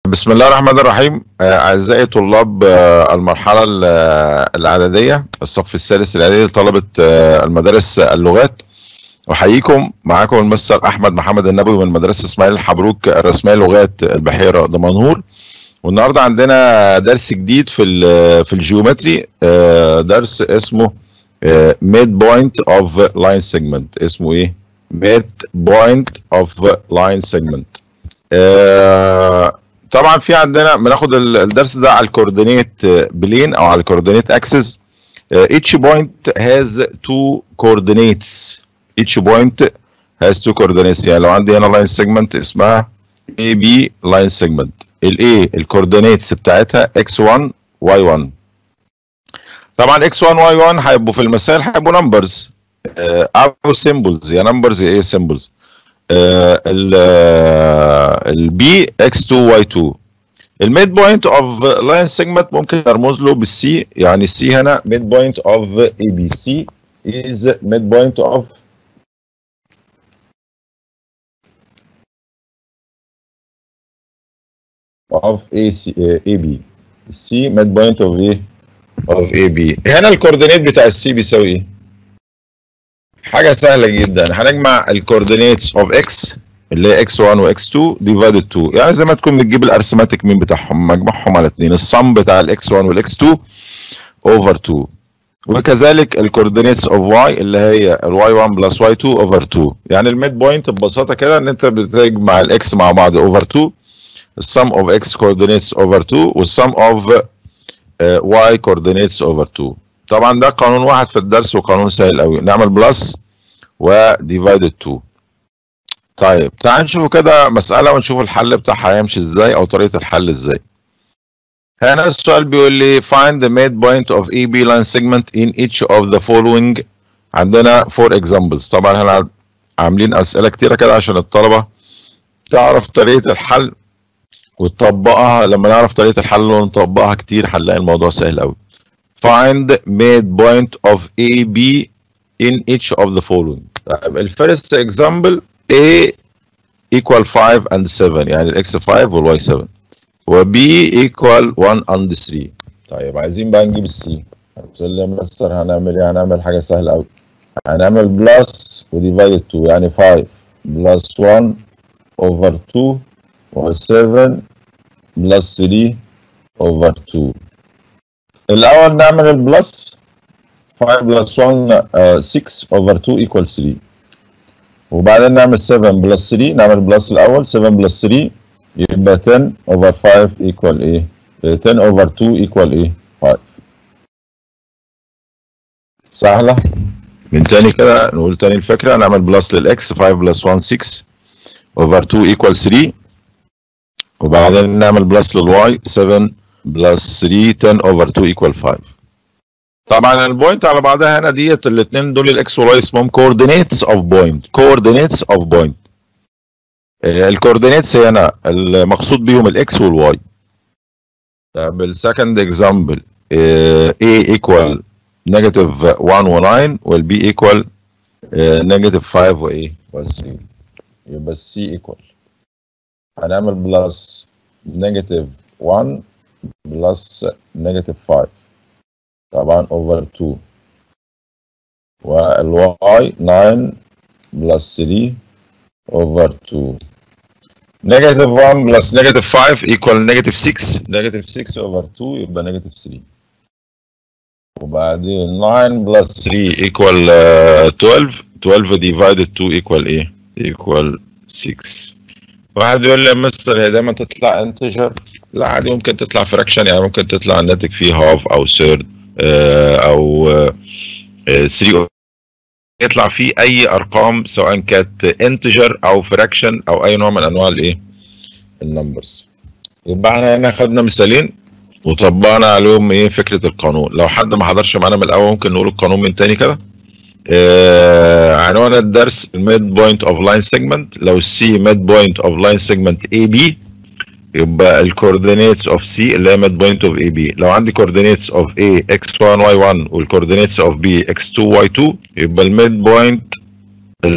بسم الله الرحمن الرحيم آه، أعزائي طلاب آه، المرحلة ال- آه، الإعدادية الصف الثالث الإعدادي لطلبة آه، المدارس اللغات أحييكم معاكم المستر أحمد محمد النبوي من مدرسة إسماعيل الحبروك الرسمية لغات البحيرة دمنهور والنهارده عندنا درس جديد في ال- في الجيومتري آه، درس اسمه ميد بوينت اوف لاين سيجمنت اسمه ايه؟ ميد بوينت اوف لاين سيجمنت طبعا في عندنا بناخد ال- الدرس ده على الكوردينيت بلين او على الكوردينيت اكسس each point has two coordinates each point has two coordinates يعني لو عندي هنا لاين سيجمنت اسمها AB لاين سيجمنت الايه الكوردينيتس بتاعتها x1 y1 طبعا x1 y1 هيبقوا في المسائل هيبقوا نمبرز او سيمبلز يا نمبرز يا ايه سيمبلز البي x2 y2 الميد بوينت اوف لاين سيجمنت ممكن نرمز له بالسي يعني السي هنا ميد بوينت اوف اي بي سي از ميد بوينت اوف of AC اي بي السي ميد بوينت اوف ايه اوف اي بي هنا الكوردينيت بتاع السي بيساوي ايه حاجه سهله جدا هنجمع الكوردينيتس اوف اكس اللي هي x1 و x2 ديفايدد 2 يعني زي ما تكون بتجيب الارثماتيك مين بتاعهم مجموعهم على 2 الصم بتاع الاكس 1 والاكس 2 اوفر 2 وكذلك الكوردينيتس اوف y اللي هي الواي 1 بلس واي 2 اوفر 2 يعني الميد بوينت ببساطه كده ان انت بتجمع الاكس مع بعض اوفر 2 السم اوف x coordinates over 2 والسم اوف y coordinates over 2 طبعا ده قانون واحد في الدرس وقانون سهل قوي نعمل بلس وديفايدد 2 طيب تعال نشوف كده مسألة ونشوف الحل بتاعها هيمشي ازاي او طريقة الحل ازاي هنا السؤال بيقول لي find the midpoint of AB line segment in each of the following عندنا four examples طبعا هنا عاملين اسئلة كتيرة كده عشان الطلبة تعرف طريقة الحل وتطبقها لما نعرف طريقة الحل ونطبقها كتير هنلاقي الموضوع سهل قوي find midpoint of AB in each of the following طيب الفيرست example A equal 5 and 7 يعني الاكس 5 والواي 7 و B equal 1 and 3 طيب عايزين بقى نجيب السي هتقول لي يا مستر هنعمل ايه هنعمل حاجة سهلة قوي هنعمل بلس وديفايد 2 يعني 5 بلس 1 over 2 و 7 بلس 3 over 2 الأول نعمل البلس 5 بلس 1 uh, 6 over 2 equal 3 وبعدين نعمل 7 بلس 3 نعمل بلس الأول 7 بلس 3 يبقى 10 over 5 equal ايه 10 over 2 equal ايه 5 سهلة من تاني كده نقول تاني الفكرة نعمل بلس للإكس 5 بلس 1 6 over 2 equal 3 وبعدين نعمل بلس للواي 7 بلس 3 10 over 2 equal 5 طبعا البوينت على بعضها هنا ديت الاثنين دول الاكس والواي اسمهم coordinates of point coordinates of point الكوردينيتس هنا المقصود بيهم الاكس والواي طب السكند اكزامبل A equal negative 1 و 9 والبي equal negative 5 و ايه و 3 يبقى السي equal هنعمل بلس نيجاتيف 1 بلس نيجاتيف 5 طبعا اوفر 2 والواي 9 بلس 3 اوفر 2 نيجاتيف 1 بلس نيجاتيف 5 ايكوال نيجاتيف 6 نيجاتيف 6 اوفر 2 يبقى نيجاتيف 3 وبعدين 9 بلس 3 ايكوال 12 12 ديفايدد 2 ايكوال ايه؟ ايكوال 6 واحد يقول لي يا مستر هي دايما تطلع انتجر لا عادي ممكن تطلع فراكشن يعني ممكن تطلع الناتج فيه هاف او سيرد او 3 يطلع فيه اي ارقام سواء كانت انتجر او فراكشن او اي نوع من انواع الايه النمبرز يبقى احنا هنا خدنا مثالين وطبقنا عليهم ايه فكره القانون لو حد ما حضرش معانا من الاول ممكن نقول القانون من تاني كده آه عنوان الدرس الميد بوينت اوف لاين سيجمنت لو السي ميد بوينت اوف لاين سيجمنت اي بي يبقى الكوردينيتس اوف سي اللي هي ميد بوينت اوف اي بي لو عندي كوردينيتس اوف A x1 y1 والكوردينيتس اوف B x2 y2 يبقى الميد بوينت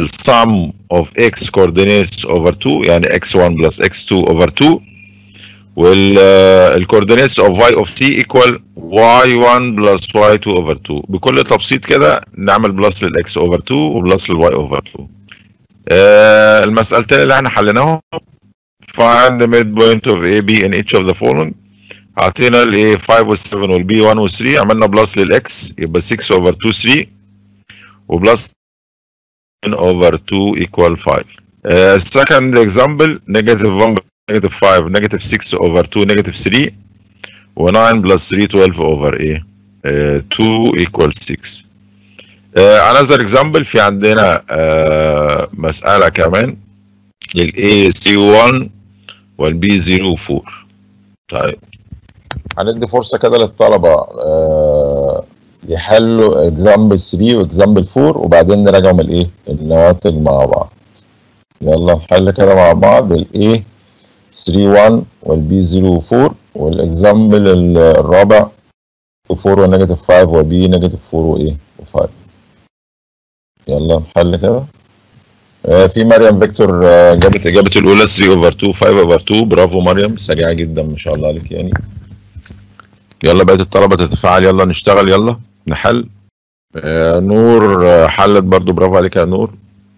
السم اوف x coordinates over 2 يعني x1 plus x2 over 2 والكوردينيتس اوف y اوف t ايكوال y1 بلس y2 اوفر 2 بكل تبسيط كده نعمل بلس للاكس اوفر 2 وبلس للواي اوفر 2 آه المسألتين اللي احنا حليناهم find the midpoint of A B in each of the following اعطينا ال A 5 وال 7 وال B 1 وال 3 عملنا بلس للاكس يبقى 6 اوفر 2 3 وبلس 10 اوفر 2 equal 5 uh, second example negative 1 negative 5 negative 6 over 2 negative 3 و 9 plus 3 12 over A uh, 2 equal 6 uh, another example في عندنا uh, مسألة كمان لل A C1 وال B 0 4 طيب هندي فرصة كده للطلبة uh, يحلوا example 3 و example 4 وبعدين نراجعهم الايه النواتج مع بعض يلا نحل كده مع بعض ال A 3 1 والبي 0 4 والاكزامبل الرابع 4 ونيجاتيف 5 وبي نيجاتيف 4 وايه و5 يلا نحل كده آه في مريم فيكتور آه جابت اجابه الاولى 3 اوفر 2 5 اوفر 2 برافو مريم سريعه جدا ما شاء الله عليك يعني يلا بقيت الطلبه تتفاعل يلا نشتغل يلا نحل آه نور آه حلت برضو برافو عليك يا نور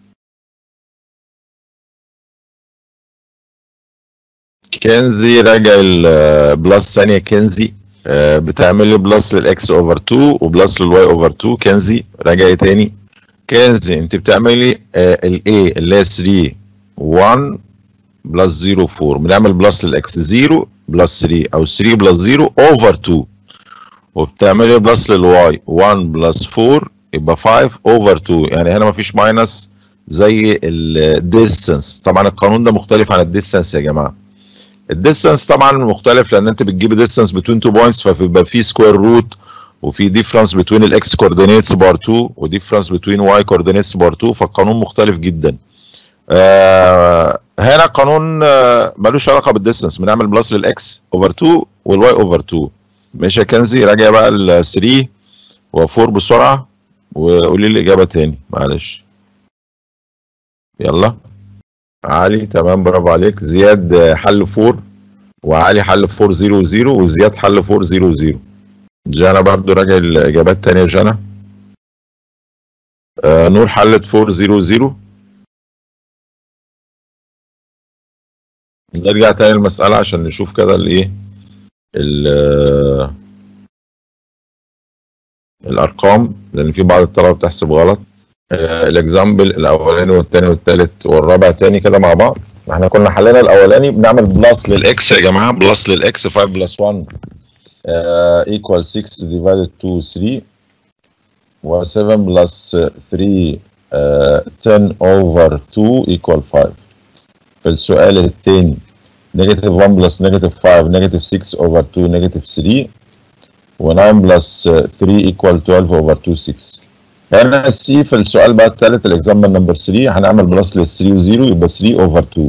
كنزي راجع البلس ثانيه كنزي آه بتعمل لي بلس للاكس اوفر 2 وبلس للواي اوفر 2 كنزي راجع ايه تاني كنزي انت بتعملي آه الاي اللي هي 3 1 بلس 0 4 بنعمل بلس للاكس 0 بلس 3 او 3 بلس 0 اوفر 2 وبتعملي بلس للواي 1 بلس 4 يبقى 5 اوفر 2 يعني هنا مفيش ماينس زي الديستنس طبعا القانون ده مختلف عن الديستنس يا جماعه الديستانس طبعا مختلف لان انت بتجيب ديستانس بين تو بوينتس فبيبقى في سكوير روت وفي ديفرنس بين الاكس كوردينيتس بار 2 وديفرنس بين واي كوردينيتس بار 2 فالقانون مختلف جدا آه هنا القانون آه ملوش علاقه بالديستانس بنعمل بلس للاكس اوفر 2 والواي اوفر 2 ماشي يا كنزي راجع بقى ال 3 و4 بسرعه وقولي لي الاجابه تاني معلش يلا علي تمام برافو عليك زياد حل 4 وعلي حل 4 0 0 وزياد حل 4 0 0 جانا برضو راجع الاجابات تانية جانا آه نور حلت 4 0 0 نرجع تاني المسألة عشان نشوف كده الايه الارقام لان في بعض الطلبة بتحسب غلط الاكزامبل الاولاني والثاني والثالث والرابع تاني كده مع بعض احنا كنا حلينا الاولاني بنعمل بلس للاكس يا جماعه بلس للاكس 5 بلس 1 ايكوال 6 ديفايدد 2 3 و7 بلس 3 10 اوفر 2 ايكوال 5 في السؤال الثاني نيجاتيف 1 بلس نيجاتيف 5 نيجاتيف 6 اوفر 2 نيجاتيف 3 و9 بلس 3 ايكوال 12 اوفر 2 6 هنا السي في السؤال بقى الثالث الاكزامبل نمبر 3 هنعمل بلس لل 3 و0 يبقى 3 اوفر 2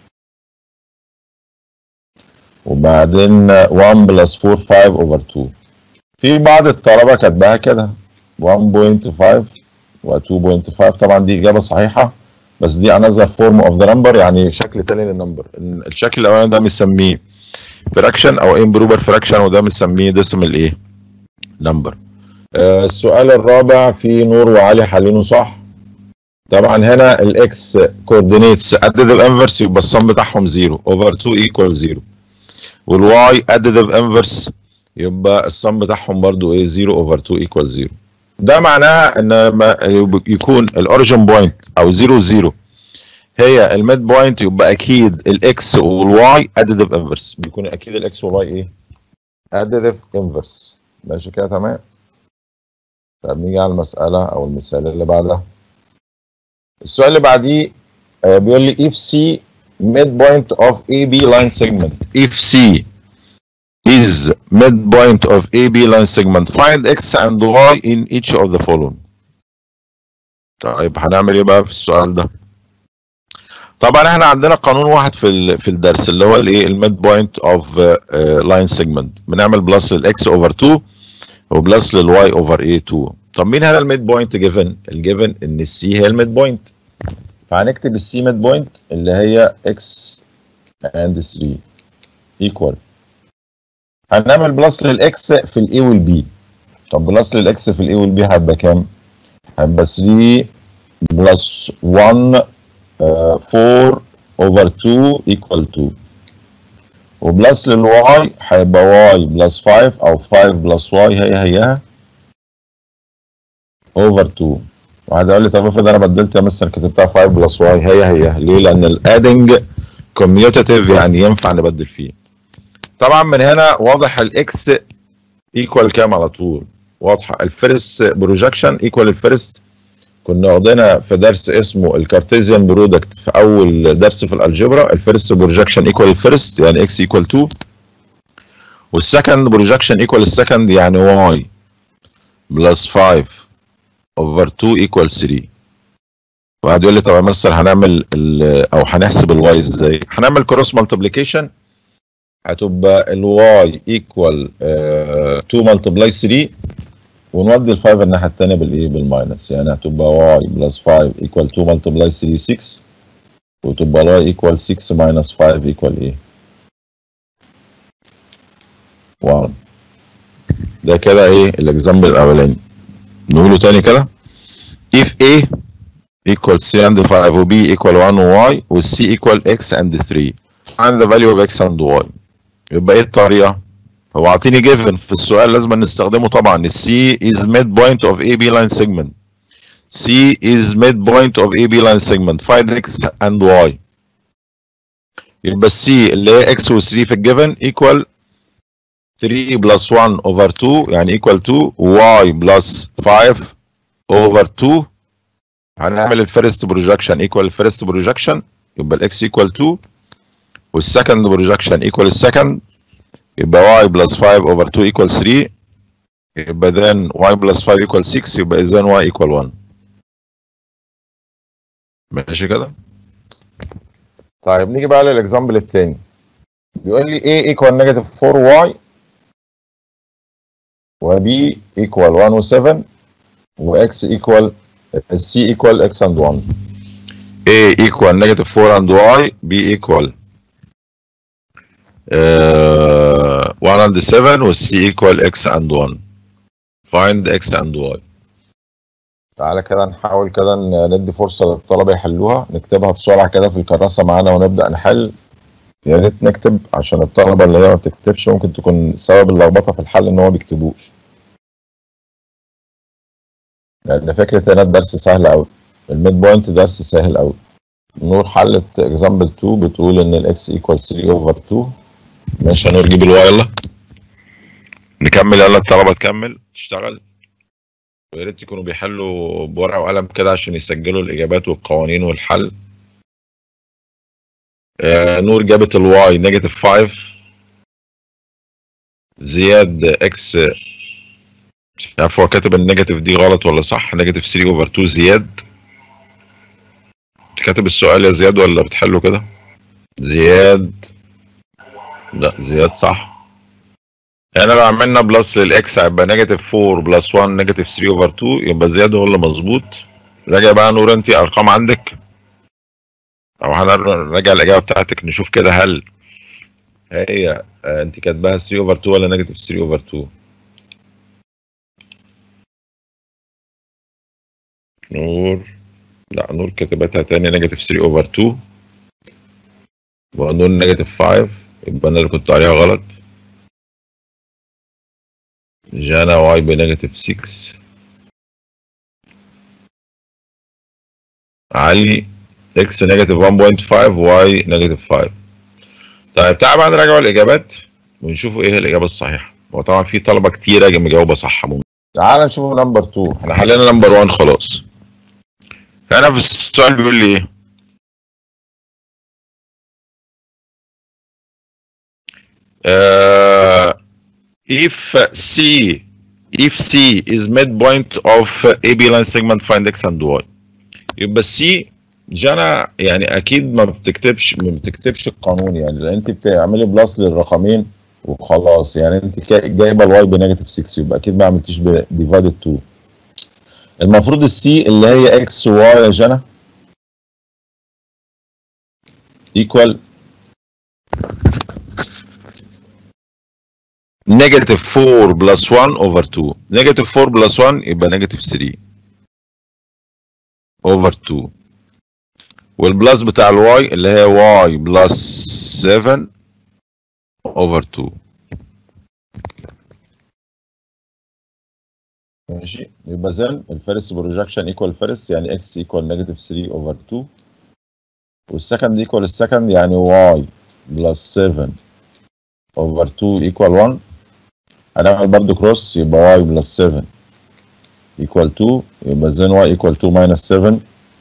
وبعدين 1 بلس 4 5 اوفر 2 في بعض الطلبه كاتباها كده 1.5 و 2.5 طبعا دي اجابه صحيحه بس دي انذر فورم اوف ذا نمبر يعني شكل تاني للنمبر الشكل الاولاني ده بنسميه فراكشن او امبروبر فراكشن وده بنسميه ديسيمال ايه نمبر آه السؤال الرابع في نور وعلي حلينه صح طبعا هنا الاكس كوردينيتس اديتيف انفرس يبقى الصم بتاعهم 0 اوفر 2 ايكوال 0 والواي اديتيف انفرس يبقى الصم بتاعهم برضو ايه 0 اوفر 2 ايكوال 0 ده معناها ان يكون الاوريجن بوينت او 0 0 هي الميد بوينت يبقى اكيد الاكس والواي اديتيف انفرس بيكون اكيد الاكس والواي ايه اديتيف انفرس ماشي كده تمام طب نيجي على المسألة أو المثال اللي بعدها. السؤال اللي بعديه آه بيقول لي if C midpoint of AB line segment if C is midpoint of AB line segment find X and Y in each of the following. طيب هنعمل ايه بقى في السؤال ده؟ طبعا احنا عندنا قانون واحد في في الدرس اللي هو الايه الميد بوينت اوف لاين سيجمنت بنعمل بلس للاكس اوفر 2 وبلس للواي اوفر اي 2 طب مين هنا الميد بوينت جيفن الجيفن ان السي هي الميد بوينت فهنكتب السي ميد بوينت اللي هي اكس اند 3 ايكوال هنعمل بلس للاكس في الاي والبي طب بلس للاكس في الاي والبي هيبقى كام؟ هيبقى 3 بلس 1 4 اوفر 2 ايكوال 2 وبلس للواي هيبقى واي بلس 5 او 5 بلس واي هي هيها اوفر 2 واحد يقول لي طب افرض انا بدلت يا مستر كتبتها 5 بلس واي هي هي ليه؟ لان الادنج كوميوتاتيف يعني ينفع نبدل فيه طبعا من هنا واضح الاكس ايكوال كام على طول واضحه الفيرست بروجكشن ايكوال الفيرست كنا واخدينها في درس اسمه الكارتيزيان برودكت في اول درس في الالجبرا الفيرست بروجكشن ايكوال الفيرست يعني اكس ايكوال 2 والسكند بروجكشن ايكوال السكند يعني واي بلس 5 اوفر 2 ايكوال 3 واحد يقول لي طب يا مستر هنعمل او هنحسب الواي ازاي؟ هنعمل كروس مالتيبليكيشن هتبقى الواي ايكوال 2 ملتبلاي 3 ونودي ال 5 الناحيه الثانيه بالايه بالماينس يعني هتبقى واي بلس 5 ايكوال 2 ملتبلاي 3 6 وتبقى الواي ايكوال 6 ماينس 5 ايكوال ايه 1 ده كده ايه الاكزامبل الاولاني نقوله تاني كده if a equals 3 and 5 و b equal 1 و y و c equal x and 3 find the value of x and y يبقى ايه الطريقه هو عاطيني جيفن في السؤال لازم نستخدمه طبعا السي is midpoint of AB line segment C is midpoint of AB line segment find x and y يبقى السي اللي هي x و 3 في الجيفن equal 3 plus 1 over 2 يعني equal 2 y plus 5 over 2 هنعمل الفيرست بروجكشن equal الفيرست بروجكشن يبقى الاكس equal 2 والسكند بروجكشن equal السكند يبقى y plus 5 over 2 equal 3 يبقى then y plus 5 equal 6 يبقى اذا y equal 1 ماشي كده طيب نيجي بقى للاكزامبل التاني بيقول لي a equal negative 4y و b equal 1 و 7 و x equal c equal x and 1 a equal negative 4 and y b equal uh, 1 and 7 و c equal x and 1 find x and y تعالى كده نحاول كده ندي فرصة للطلبة يحلوها نكتبها بسرعة كده في الكراسة معانا ونبدأ نحل يا ريت نكتب عشان الطلبة اللي هي ما بتكتبش ممكن تكون سبب اللخبطة في الحل إن هو ما بيكتبوش لأن فكرة هنا الدرس سهل أوي الميد بوينت درس سهل أوي نور حلت اكزامبل 2 بتقول إن الإكس إيكوال 3 أوفر 2 ماشي يا نور جيب الواي يلا نكمل يلا الطلبة تكمل تشتغل ويا ريت يكونوا بيحلوا بورقة وقلم كده عشان يسجلوا الإجابات والقوانين والحل آه نور جابت الواي نيجاتيف 5 زياد اكس مش عارف هو كاتب النيجاتيف دي غلط ولا صح نيجاتيف 3 اوفر 2 زياد انت كاتب السؤال يا زياد ولا بتحله كده زياد لا زياد صح هنا لو عملنا بلس للاكس هيبقى نيجاتيف 4 بلس 1 نيجاتيف 3 اوفر 2 يبقى زياد هو اللي مظبوط راجع بقى نور انت ارقام عندك او هنراجع الاجابه بتاعتك نشوف كده هل هي آه، انت كاتباها 3 اوفر 2 ولا نيجاتيف 3 اوفر 2 نور لا نور كتبتها تاني نيجاتيف 3 اوفر 2 ونور نيجاتيف 5 يبقى انا اللي كنت عليها غلط جانا واي بنيجاتيف 6 علي اكس نيجاتيف 1.5 واي نيجاتيف 5 طيب تعال بقى نراجع الاجابات ونشوفوا ايه الاجابه الصحيحه هو طبعا في طلبه كتيره مجاوبه صح ممكن تعال نشوف نمبر 2 احنا حلينا نمبر 1 خلاص هنا في السؤال بيقول لي ايه uh, if C if C is midpoint of AB line segment find x and y يبقى السي جانا يعني اكيد ما بتكتبش ما بتكتبش القانون يعني لان انت بتعملي بلس للرقمين وخلاص يعني انت كا- جايبه الواي بنيجاتيف 6 يبقى اكيد ما عملتيش ديفايدد 2 المفروض السي اللي هي اكس واي يا جانا ايكوال نيجاتيف 4 بلس 1 اوفر 2 نيجاتيف 4 بلس 1 يبقى نيجاتيف 3 اوفر 2 والبلس بتاع الواي اللي هي واي بلس 7 اوفر 2 ماشي يبقى زين الفيرست بروجكشن ايكوال فيرست يعني اكس ايكوال نيجاتيف 3 اوفر 2 والسكند ايكوال السكند يعني واي بلس 7 اوفر 2 ايكوال 1 هنعمل برضو كروس يبقى واي بلس 7 ايكوال 2 يبقى زين واي ايكوال 2 ماينس 7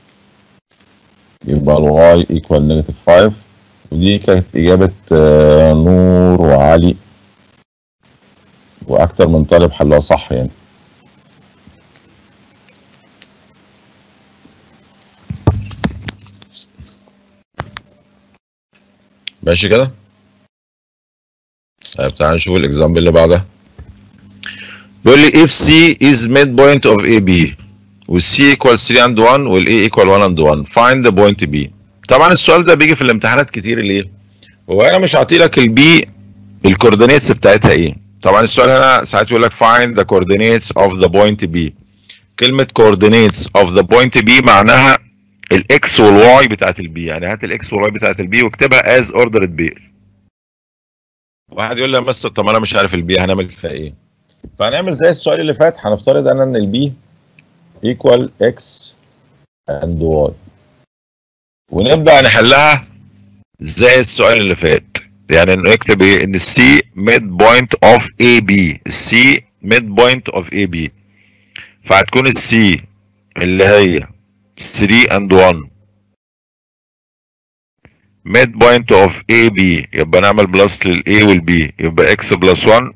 يبقى الواي ايكوال نيجاتيف 5 ودي كانت اجابه آه، نور وعلي واكتر من طالب حلها صح يعني ماشي كده طيب تعال نشوف الاكزامبل اللي بعدها بيقول لي if C is midpoint of AB وال C equal 3 and 1 وال A equal 1 and 1 find the point B طبعا السؤال ده بيجي في الامتحانات كتير ليه؟ هو انا مش هعطي لك البي الكوردينيتس بتاعتها ايه؟ طبعا السؤال هنا ساعات يقول لك find the coordinates of the point B كلمة coordinates of the point B معناها الاكس والواي بتاعت البي يعني هات الاكس والواي بتاعت البي واكتبها از اوردرد بير واحد يقول لي يا مستر طب انا مش عارف البي هنعمل فيها ايه فهنعمل زي السؤال اللي فات هنفترض انا ان البي ايكوال اكس اند واي ونبدا نحلها زي السؤال اللي فات يعني نكتب ايه ان السي ميد بوينت اوف اي بي السي ميد بوينت اوف اي بي فهتكون السي اللي هي 3 and 1 mid point of AB يبقى نعمل بلس لل A وال B يبقى x بلس 1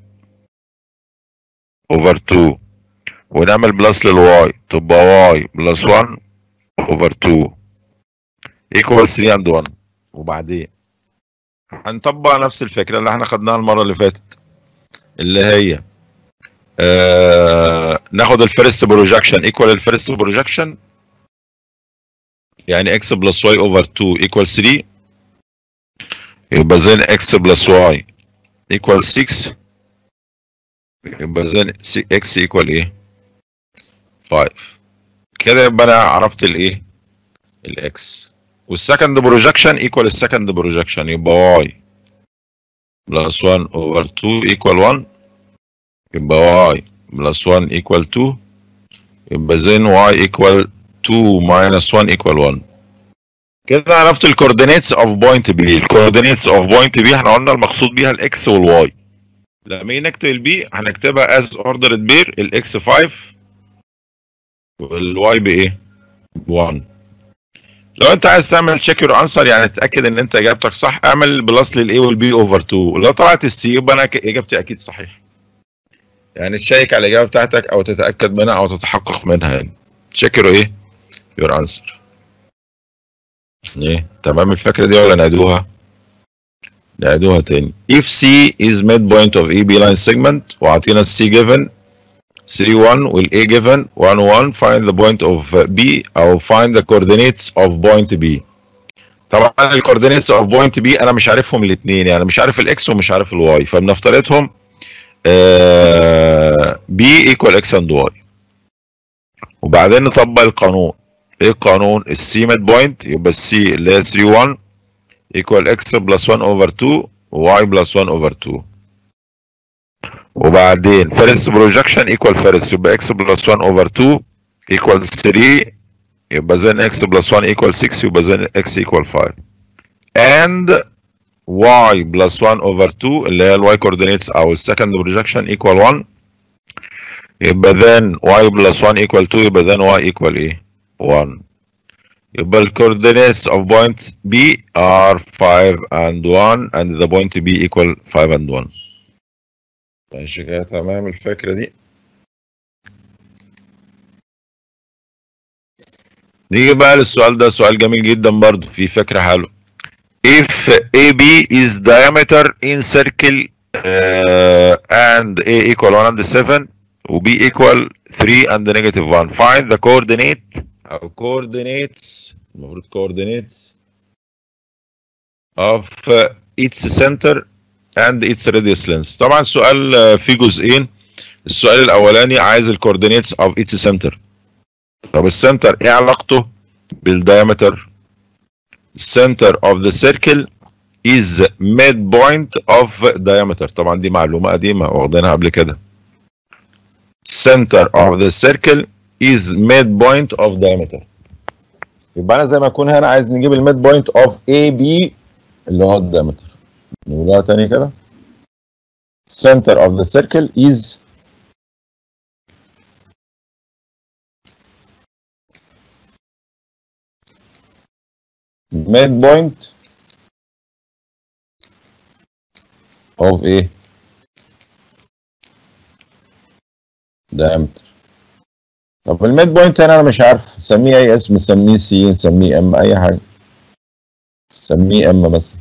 over 2 ونعمل بلس لل Y تبقى Y بلس 1 over 2 equal 3 and 1 وبعدين هنطبق نفس الفكرة اللي احنا خدناها المرة اللي فاتت اللي هي آه ناخد الفيرست بروجكشن ايكوال الفيرست بروجكشن يعني x بلس y over 2 equal 3 يبقى زين x بلس y equal 6 يبقى زين x equal ايه 5 كده يبقى انا عرفت الايه الاكس والسكند بروجكشن equal السكند بروجكشن يبقى y بلس 1 over 2 equal 1 يبقى y بلس 1 equal 2 يبقى زين y equal 2 minus 1 equal 1 كده عرفت الكوردينيتس اوف بوينت بي الكوردينيتس اوف بوينت بي احنا قلنا المقصود بيها الاكس والواي لما نيجي نكتب البي هنكتبها از اوردرد بير الاكس 5 والواي بايه؟ ب 1 لو انت عايز تعمل تشيك يور انسر يعني تتاكد ان انت اجابتك صح اعمل بلس للاي والبي اوفر 2 لو طلعت السي يبقى انا اجابتي اكيد صحيح يعني تشيك على الاجابه بتاعتك او تتاكد منها او تتحقق منها يعني تشيك يور ايه؟ يور انسر ايه تمام الفكره دي ولا نعيدوها نعيدوها تاني if C is midpoint of AB line segment وعطينا C given 3 1 وال A given 1 1 find the point of B او find the coordinates of point B طبعا الكوردينيتس اوف بوينت بي انا مش عارفهم الاثنين يعني مش عارف الاكس ومش عارف الواي فبنفترضهم بي ايكوال اكس اند واي وبعدين نطبق القانون ايه القانون السي ميد بوينت يبقى السي اللي هي 3 1 ايكوال اكس بلس 1 اوفر 2 وواي بلس 1 اوفر 2 وبعدين فيرست بروجكشن ايكوال فيرست يبقى اكس بلس 1 اوفر 2 ايكوال 3 يبقى زين اكس بلس 1 ايكوال 6 يبقى زين اكس ايكوال 5 and y بلس 1 اوفر 2 اللي هي الواي كوردينيتس او السكند بروجكشن ايكوال 1 يبقى then y بلس 1 equal 2 يبقى then y equal ايه 1 يبقى ال coordinates of point B are 5 and 1 and the point B equal 5 and 1 ماشي كده تمام الفكرة دي نيجي بقى للسؤال ده سؤال جميل جدا برضو في فكرة حلوة if AB is diameter in circle uh, and A equal 1 and 7 و B equal 3 and negative 1 find the coordinate أو coordinates المفروض coordinates of uh, its center and its radius length طبعا السؤال آه، فيه جزئين السؤال الاولاني عايز الكوردينيتس of its center طب السنتر ايه علاقته بالدايمتر center of the circle is midpoint of diameter طبعا دي معلومة قديمة واخدينها قبل كده center of the circle is midpoint of diameter يبقى انا زي ما اكون هنا عايز نجيب الميد بوينت اوف اي بي اللي هو الدايمتر نقولها تاني كده center of the circle is midpoint of ايه diameter طب الميد بوينت هنا انا مش عارف سميه اي اسم سميه سي سميه ام اي حاجه سميه ام مثلا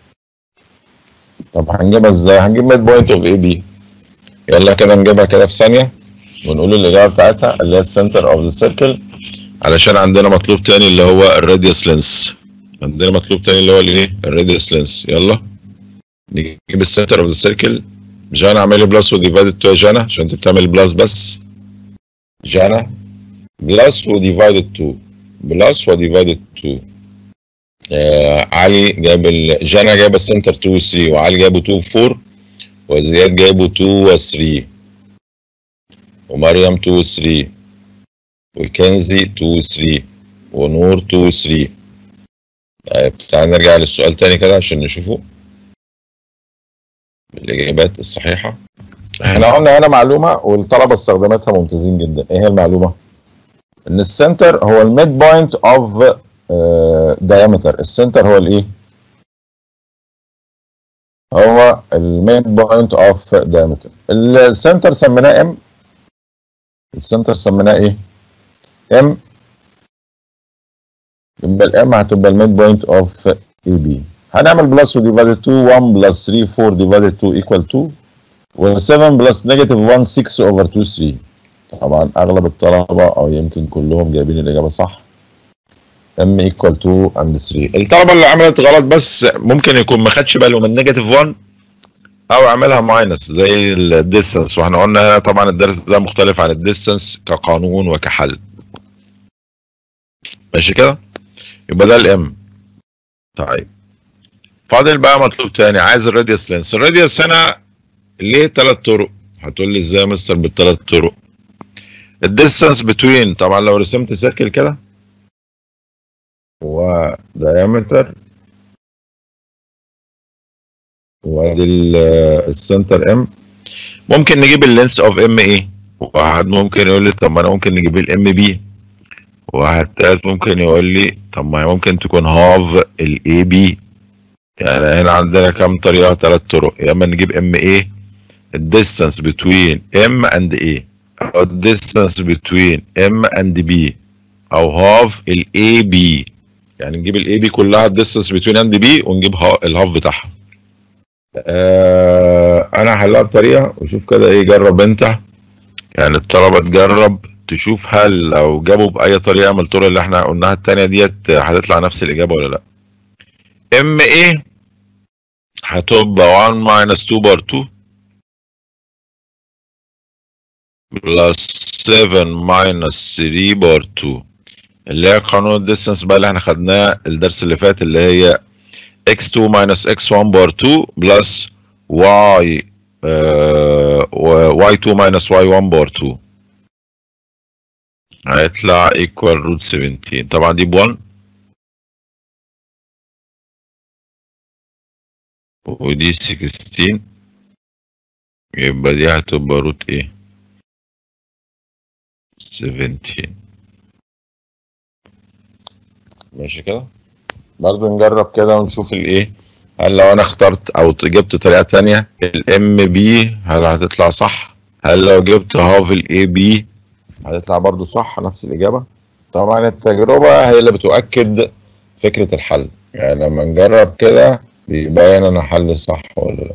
طب هنجيبها ازاي هنجيب ميد بوينت اوف اي بي يلا كده نجيبها كده في ثانيه ونقول الاجابه بتاعتها اللي هي السنتر اوف ذا سيركل علشان عندنا مطلوب تاني اللي هو الراديوس لينس عندنا مطلوب تاني اللي هو الايه الراديوس لينس يلا نجيب السنتر اوف ذا سيركل جانا اعملي بلس وديفايدد تو يا جانا عشان انت بتعمل بلس بس جانا بلس وديفايدد 2 بلس وديفايدد 2 آه علي جاب ال... جانا جاب السنتر 2 و 3 وعلي جابه 2 و 4 وزياد جابه 2 و 3 ومريم 2 و 3 وكنزي 2 و 3 ونور 2 و 3 طيب تعال نرجع للسؤال تاني كده عشان نشوفه الإجابات الصحيحة احنا قلنا هنا معلومة والطلبة استخدمتها ممتازين جدا ايه هي المعلومة؟ ان السنتر هو الميد بوينت اوف diameter السنتر هو الايه؟ هو الميد بوينت اوف diameter السنتر سميناه ام السنتر سميناه ايه؟ ام يبقى الام هتبقى الميد بوينت اوف اي بي هنعمل بلس وديفايدد 2 1 بلس 3 4 ديفايدد 2 ايكوال 2 و7 بلس نيجاتيف 1 6 اوفر 2 3 طبعا اغلب الطلبه او يمكن كلهم جايبين الاجابه صح m equal 2 and 3 الطلبه اللي عملت غلط بس ممكن يكون ما خدش باله من نيجاتيف 1 او عملها ماينس زي الديستنس واحنا قلنا هنا طبعا الدرس ده مختلف عن الديستنس كقانون وكحل ماشي كده يبقى ده الام طيب فاضل بقى مطلوب تاني عايز الراديوس لينس الراديوس هنا ليه ثلاث طرق هتقول لي ازاي يا مستر بالثلاث طرق الديستانس بتوين طبعا لو رسمت سيركل كده ودايمتر وادي السنتر ام ممكن نجيب اللينس اوف ام ايه واحد ممكن يقول لي طب ما انا ممكن نجيب الام بي واحد تالت ممكن يقول لي طب ما هي ممكن تكون هاف الاي بي يعني هنا عندنا كام طريقه ثلاث طرق يا اما نجيب ام ايه الديستانس بتوين ام اند ايه او الديستانس بتوين ام اند بي او هاف الاي بي يعني نجيب الاي بي كلها الديستانس بتوين اند بي ونجيب الهاف بتاعها آه انا هحلها بطريقه وشوف كده ايه جرب انت يعني الطلبه تجرب تشوف هل لو جابوا باي طريقه من الطرق اللي احنا قلناها التانية ديت هتطلع نفس الاجابه ولا لا ام ايه هتبقى 1 ماينس 2 بار 2 بلس 7 ماينس 3 بار 2 اللي هي قانون الديستانس بقى اللي احنا خدناه الدرس اللي فات اللي هي x2 minus x1 بار 2 بلس y آه y2 minus y1 بار 2 هيطلع equal root 17 طبعا دي ب 1 ودي 16 يبقى دي هتبقى روت ايه 17 ماشي كده برضه نجرب كده ونشوف الايه هل لو انا اخترت او جبت طريقه تانية الام بي هل هتطلع صح هل لو جبت هاف الاي بي هتطلع برضه صح نفس الاجابه طبعا التجربه هي اللي بتؤكد فكره الحل يعني لما نجرب كده بيبين انا حل صح ولا لا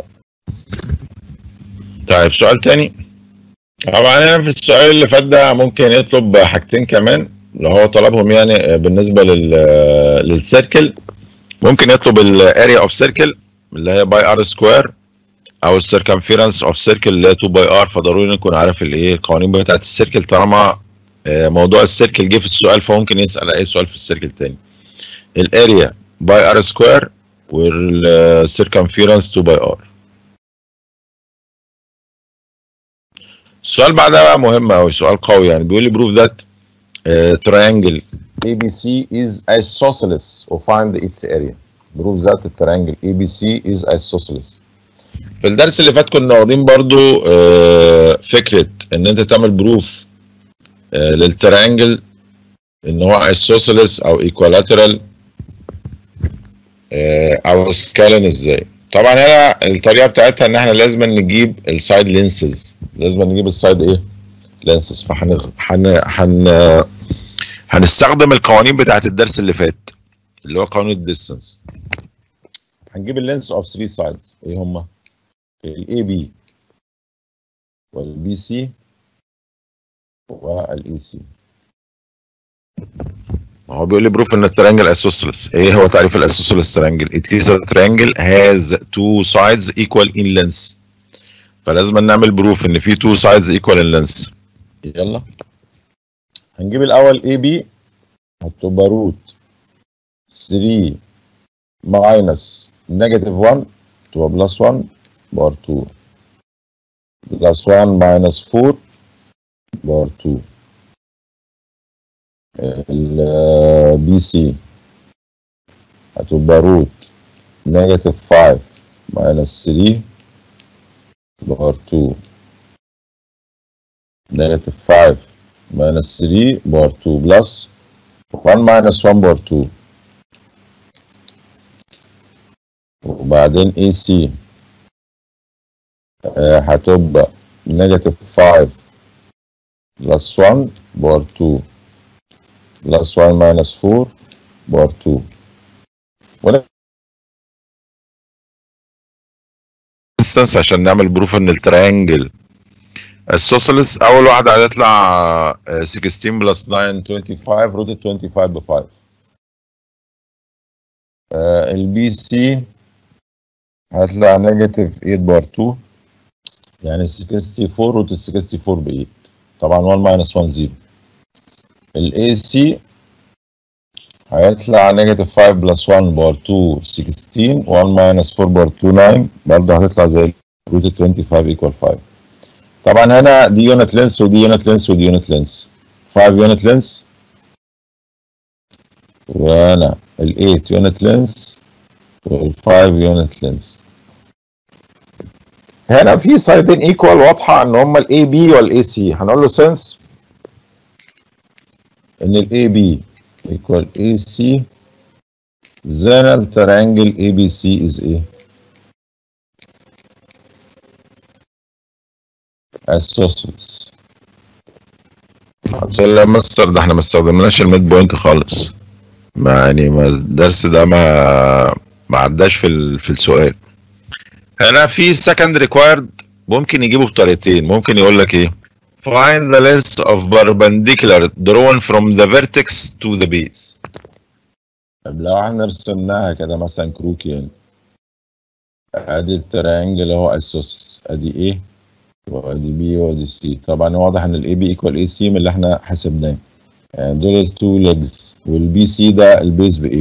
طيب سؤال تاني طبعا انا في السؤال اللي فات ده ممكن يطلب حاجتين كمان اللي هو طلبهم يعني بالنسبه لل للسيركل ممكن يطلب الاريا اوف سيركل اللي هي باي ار سكوير او السيركمفيرنس اوف سيركل اللي هي 2 باي ار فضروري نكون عارف الايه القوانين بتاعت السيركل طالما آه، موضوع السيركل جه في السؤال فممكن يسال اي سؤال في السيركل تاني الاريا باي ار سكوير والسيركمفيرنس 2 باي ار السؤال بعدها بقى مهم قوي سؤال قوي يعني بيقول لي بروف ذات triangle ABC is isosceles وfind its area بروف ذات التريانجل ABC is isosceles في الدرس اللي فات كنا واخدين برضو آه، فكرة ان انت تعمل بروف للتريانجل ان هو isosceles او equilateral آه، او سكالن ازاي طبعا هنا الطريقه بتاعتها ان احنا لازم نجيب السايد لينسز لازم نجيب السايد ايه لينسز فهن هن هن هنستخدم القوانين بتاعت الدرس اللي فات اللي هو قانون الديستانس هنجيب اللينس اوف 3 سايدز ايه هما الاي بي والبي سي والاي سي هو بيقول لي بروف ان التريانجل اسوسلس ايه هو تعريف الاسوسلس تريانجل it is a triangle has two sides equal in length فلازم نعمل بروف ان في two sides equal in length يلا هنجيب الاول اي بي هتبقى روت 3 ماينس نيجاتيف 1 تبقى بلس 1 بار 2 بلس 1 ماينس 4 بار 2 البي سي هتبقى روت نيجاتيف 5 ماينس 3 بار 2 نيجاتيف 5 ماينس 3 بار 2 بلس 1 ماينس 1 بار 2 وبعدين اي سي هتبقى نيجاتيف 5 بلس 1 بار 2 بلس 1 ماينس 4 بار 2 ديستانس عشان نعمل بروف ان التريانجل السوسيلس اول واحده هتطلع 16 بلس 9 25 روت 25 ب 5 البي سي هتطلع نيجاتيف 8 بار 2 يعني 64 روت 64 ب 8 طبعا 1 ماينس 1 0 الاي سي هيطلع نيجاتيف 5 بلس 1 بار 2 16 1 ماينس 4 بار 2 9 برضه هتطلع زي روت 25 ايكوال 5 طبعا هنا دي يونت لينس ودي يونت لينس ودي يونت لينس 5 يونت لينس وهنا ال 8 يونت لينس وال 5 يونت لينس هنا في سايدين ايكوال واضحه ان هما الاي بي والاي سي هنقول له سنس ان الاي بي equal AC then the triangle ABC is ايه isosceles قلت له يا مستر ده احنا ما استخدمناش الميد بوينت خالص ما يعني ما الدرس ده ما ما عداش في ال... في السؤال هنا في second required ممكن يجيبه بطريقتين ممكن يقول لك ايه find the length of perpendicular drawn from the vertex to the base طب لو احنا رسمناها كده مثلا كروكي يعني ادي التريانجل اهو اسوسيس ادي ايه وادي بي وادي سي طبعا واضح ان الاي بي ايكوال اي سي من اللي احنا حسبناه يعني دول التو ليجز والبي سي ده البيز ب 8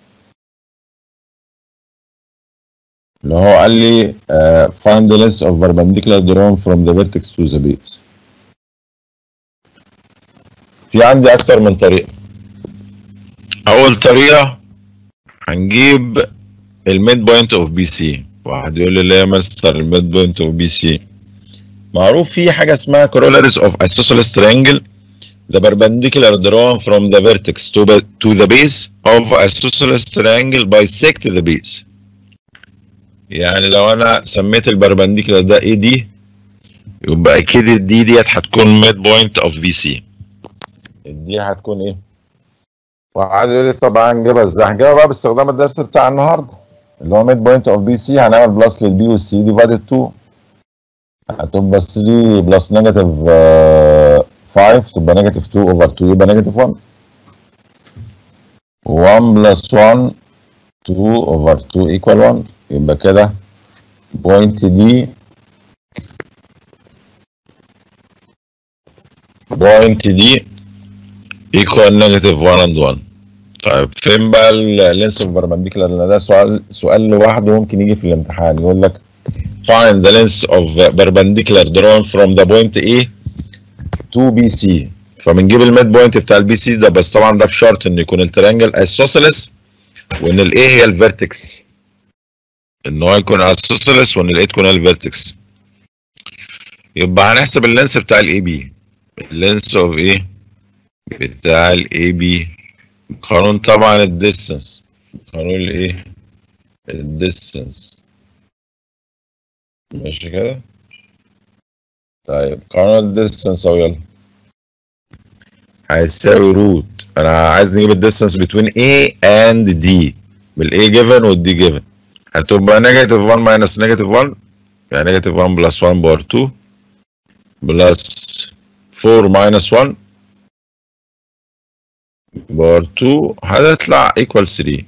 اللي هو قال لي uh, find the length of perpendicular drawn from the vertex to the base في عندي اكتر من طريقه اول طريقه هنجيب الميد بوينت اوف بي سي واحد يقول لي ليه يا مستر الميد بوينت اوف بي سي معروف في حاجه اسمها corollaries of isosceles triangle the perpendicular drawn from the vertex to, to the base of isosceles triangle bisect the base يعني لو انا سميت البربنديكولار ده اي دي يبقى اكيد الدي ديت هتكون ميد بوينت اوف بي سي دي هتكون ايه وقعد يقول لي طبعا هنجيبها ازاي هنجيبها بقى باستخدام الدرس بتاع النهارده اللي هو ميد بوينت اوف بي سي هنعمل بلس للبي والسي ديفايدد 2 هتبقى 3 بلس نيجاتيف 5 تبقى نيجاتيف 2 اوفر 2 يبقى نيجاتيف 1 1 بلس 1 2 اوفر 2 ايكوال 1 يبقى كده بوينت دي بوينت دي equal negative 1 and 1 طيب فين بقى اللينس اوف perpendicular لان ده سؤال سؤال لوحده ممكن يجي في الامتحان يقول لك find the length of perpendicular drawn from the point A to BC فبنجيب الميد بوينت بتاع البي سي ده بس طبعا ده بشرط ان يكون الترينجل اسوسيلس وان الاي هي الفيرتكس ان هو يكون اسوسيلس وان الاي تكون هي الفيرتكس يبقى هنحسب اللينس بتاع الاي بي اللينس اوف ايه بتاع الاي بي قانون طبعا الديستنس قانون الايه الديستنس ماشي كده طيب قانون الديستنس اهو يلا هيساوي روت انا عايز نجيب الديستنس بين A and D بالاي جيفن والدي جيفن هتبقى نيجاتيف 1 ماينس نيجاتيف 1 يعني نيجاتيف 1 بلس 1 باور 2 بلس 4 ماينس 1 باور 2 هتطلع ايكوال 3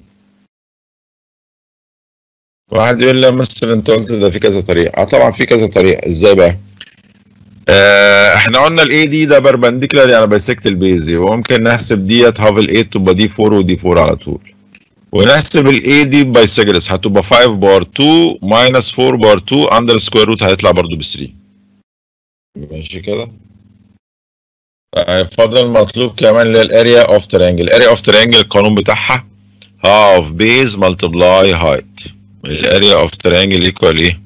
واحد يقول لي يا مستر انت قلت ده في كذا طريقه اه طبعا في كذا طريقه ازاي بقى آه احنا قلنا الاي دي ده بربنديكولار يعني بايسكت البيزي وممكن نحسب ديت هاف الاي تبقى دي 4 ودي 4 على طول ونحسب الاي دي بايسجرس هتبقى 5 باور 2 ماينس 4 باور 2 اندر سكوير روت هيطلع برضو ب 3 ماشي كده فاضل مطلوب كمان اللي هي الاريا اوف ترينجل الاريا اوف ترينجل القانون بتاعها هاف بيز ملتبلاي هايت الاريا اوف ترينجل ايكوال ايه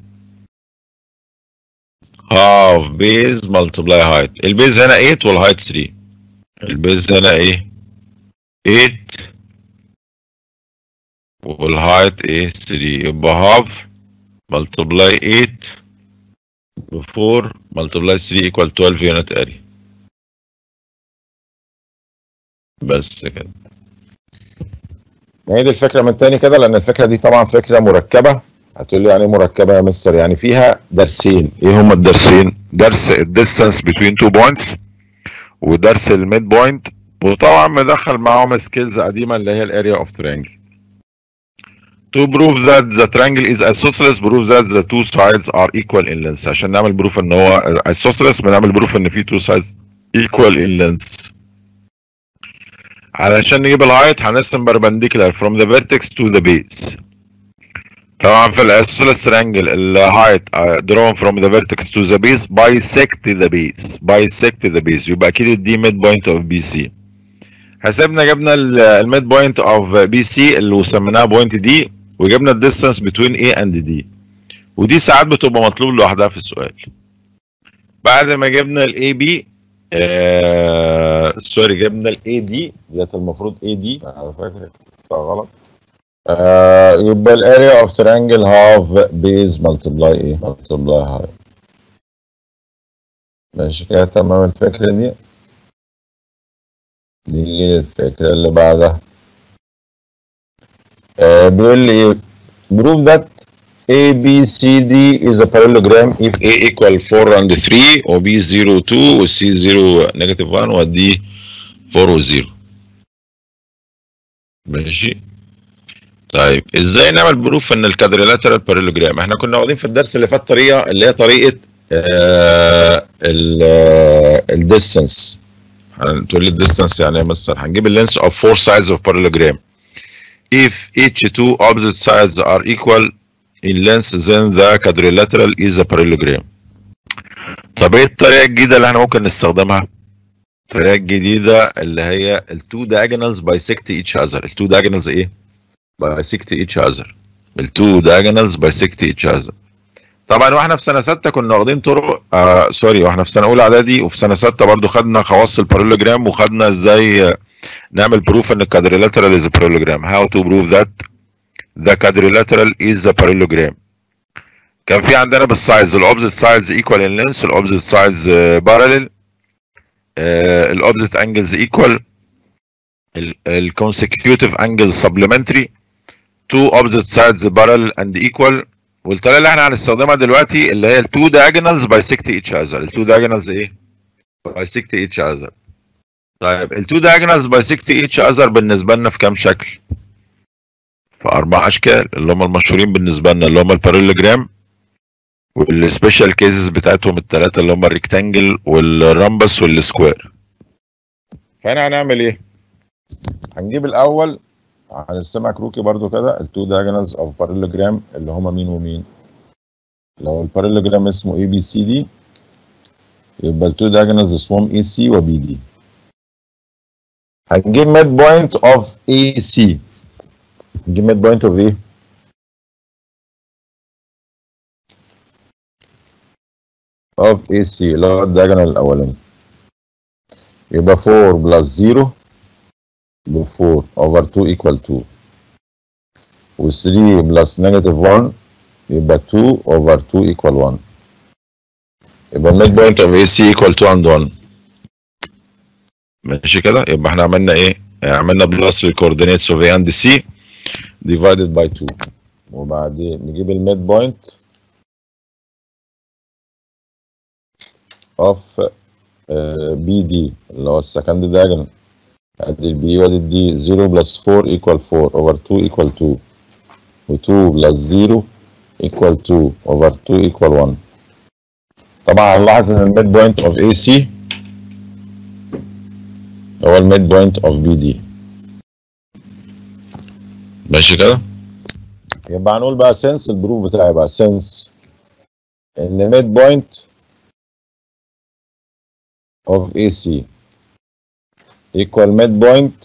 هاف بيز ملتبلاي هايت البيز هنا 8 والهايت 3 البيز هنا ايه 8 والهايت ايه 3 يبقى هاف ملتبلاي 8 ب 4 ملتبلاي 3 ايكوال 12 يونت اريا بس كده نعيد الفكره من تاني كده لان الفكره دي طبعا فكره مركبه هتقول لي يعني مركبه يا مستر يعني فيها درسين ايه هما الدرسين درس الديستانس بين تو بوينتس ودرس الميد بوينت وطبعا مدخل معاهم سكيلز قديمه اللي هي الاريا اوف ترينجل to prove that the triangle is isosceles prove that the two sides are equal in length عشان نعمل بروف ان هو isosceles بنعمل بروف ان في two sides equal in length علشان نجيب الهايت هنرسم perpendicular from the vertex to the base طبعا في الاسوسيلس ترينجل الهايت drawn from the vertex to the base bisect the base bisect the base يبقى اكيد الدي ميد بوينت اوف بي سي حسبنا جبنا الميد بوينت اوف بي سي اللي سميناها بوينت دي وجبنا الديستانس بين A and D ودي ساعات بتبقى مطلوب لوحدها في السؤال بعد ما جبنا الاي بي آه سوري جبنا الاي دي ديت المفروض اي دي انا فاكر غلط آه يبقى الاريا اوف ترينجل هاف بيز ملتبلاي ايه ملتبلاي هاي ماشي كده تمام الفكره دي دي الفكره اللي بعدها آه بيقول لي ايه prove that A B C D is a parallelogram if A equal 4 and 3 و B 0 2 و C 0 negative 1 و D 4 و 0 ماشي طيب ازاي نعمل بروف ان الكادريلاترال بارالوجرام احنا كنا واخدين في الدرس اللي فات طريقه اللي هي طريقه آه الديستانس تقول لي الديستانس يعني ايه مستر هنجيب اللينس of four sides of parallelogram if each two opposite sides are equal in length then the quadrilateral is a parallelogram طب ايه الطريقه الجديده اللي احنا ممكن نستخدمها الطريقه الجديده اللي هي التو diagonals bisect each other التو diagonals ايه bisect each other التو diagonals bisect each other طبعا واحنا في سنه سته كنا واخدين طرق آه سوري واحنا في سنه اولى اعدادي وفي سنه سته برضو خدنا خواص البارالوجرام وخدنا ازاي نعمل بروف ان الكادريلاترال از بارالوجرام هاو تو بروف ذات ذا كادريلاترال از بارالوجرام كان في عندنا بالسايز الاوبزيت سايدز ايكوال ان لينس الاوبزيت سايدز باراليل الاوبزيت انجلز ايكوال الكونسيكيوتيف انجل سبلمنتري تو اوبزيت سايدز باراليل اند ايكوال والطريقه اللي احنا هنستخدمها دلوقتي اللي هي التو diagonals bisect each other التو diagonals ايه bisect each other طيب التو diagonals bisect each other بالنسبه لنا في كام شكل في اربع اشكال اللي هم المشهورين بالنسبه لنا اللي هم البارالوجرام والسبيشال كيسز بتاعتهم الثلاثه اللي هم الريكتانجل والرامبس والسكوير فانا هنعمل ايه هنجيب الاول هنرسمها كروكي برضو كده التو diagonals اوف parallelogram اللي هما مين ومين لو الباراليلوجرام اسمه اي بي سي دي يبقى التو diagonals اسمهم اي سي وبي دي هنجيب ميد بوينت اوف اي سي نجيب ميد بوينت اوف ايه اوف اي سي اللي هو الدياجونال الاولاني يبقى 4 بلس 0 ب 4 over 2 equal 2 و 3 بلس نيجاتيف 1 يبقى 2 over 2 equal 1 يبقى الميد بوينت اوف اي سي equal 2 and 1 ماشي كده يبقى احنا عملنا ايه عملنا بلس للكوردينيتس اوف اي اند سي divided by 2 وبعدين نجيب الميد بوينت اوف بي دي اللي هو السكند diagonal ادي البي وادي الدي 0 بلس 4 equal 4 over 2 equal 2 و 2 بلس 0 equal 2 over 2 equal 1 طبعا هنلاحظ ان الميد بوينت اوف اي سي هو الميد بوينت اوف بي دي ماشي كده يبقى هنقول بقى سنس البروف بتاعي بقى سنس ان ميد بوينت of AC equal midpoint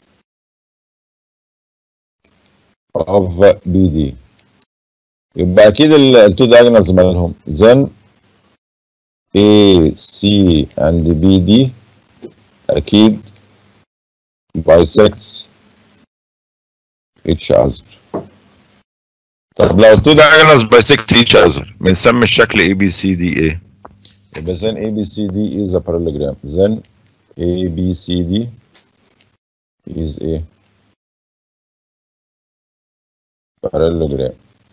of BD يبقى اكيد التو diagonals مالهم then AC and BD اكيد bisects each other طب لو التو diagonals bisect each other بنسمي الشكل ABCD ايه؟ يبقى then ABCD is a parallelogram then ABCD is a parallelogram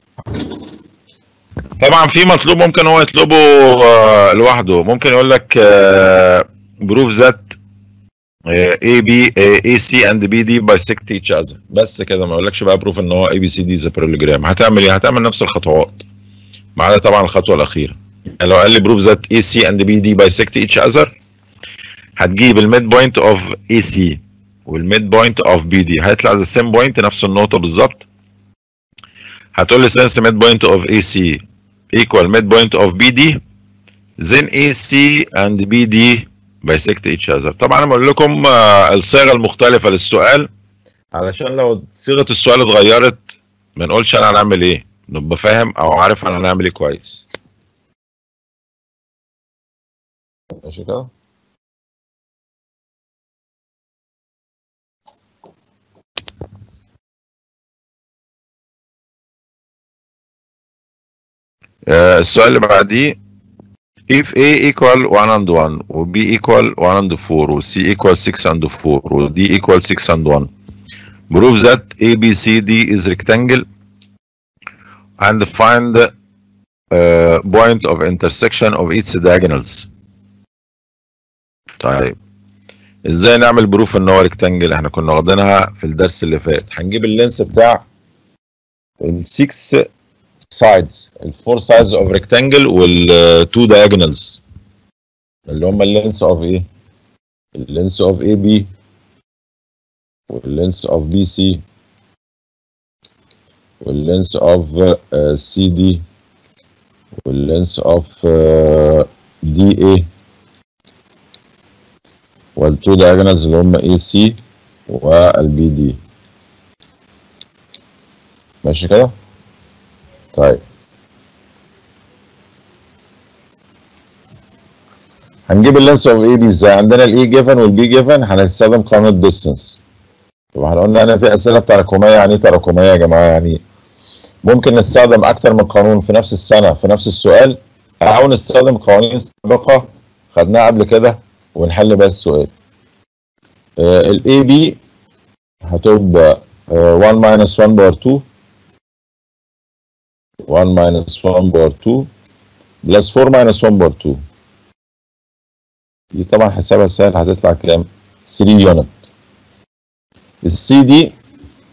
طبعا في مطلوب ممكن هو يطلبه آه، لوحده ممكن يقول لك بروف ذات اي بي اي سي اند بي دي bisect each other بس كده ما يقولكش بقى بروف ان هو اي بي سي دي از parallelogram هتعمل ايه؟ هتعمل نفس الخطوات ما عدا طبعا الخطوه الاخيره يعني لو قال لي بروف ذات اي سي اند بي دي bisect each other هتجيب الميد بوينت اوف اي سي والميد بوينت اوف بي دي هيطلع ذا سيم بوينت نفس النقطه بالظبط هتقول لي since mid point of AC equal mid point of BD then AC and BD bisect each other طبعا انا بقول لكم آه، الصيغه المختلفه للسؤال علشان لو صيغه السؤال اتغيرت ما نقولش انا هنعمل ايه نبقى فاهم او عارف انا هنعمل ايه كويس ماشي كده آه، السؤال اللي بعديه if A equal 1 and 1 و B equal 1 and 4 و C equal 6 and 4 و D equal 6 and 1 prove that ABCD is rectangle and find the uh, point of intersection of its diagonals طيب ازاي نعمل بروف ان هو ريكتانجل احنا كنا واخدينها في الدرس اللي فات هنجيب اللينس بتاع ال 6 sides الفور sides of rectangle وال two diagonals اللي هم اللينس اوف ايه اللينس اوف اي بي واللينس اوف بي سي واللينس اوف سي دي واللينس اوف دي اي والتو diagonals اللي هم اي سي والبي دي ماشي كده طيب هنجيب اللينس اوف اي بي ازاي عندنا الاي جيفن والبي جيفن هنستخدم قانون الديستنس طبعا احنا قلنا هنا في اسئله تراكميه يعني ايه تراكميه يا جماعه يعني ممكن نستخدم اكتر من قانون في نفس السنه في نفس السؤال او نستخدم قوانين سابقه خدناها قبل كده ونحل بيها السؤال الاي بي هتبقى آه، 1 minus 1 باور 2 1 minus 1 باور 2 بلس 4 minus 1 باور 2 دي طبعا حسابها سهل هتطلع كام 3 يونت السي دي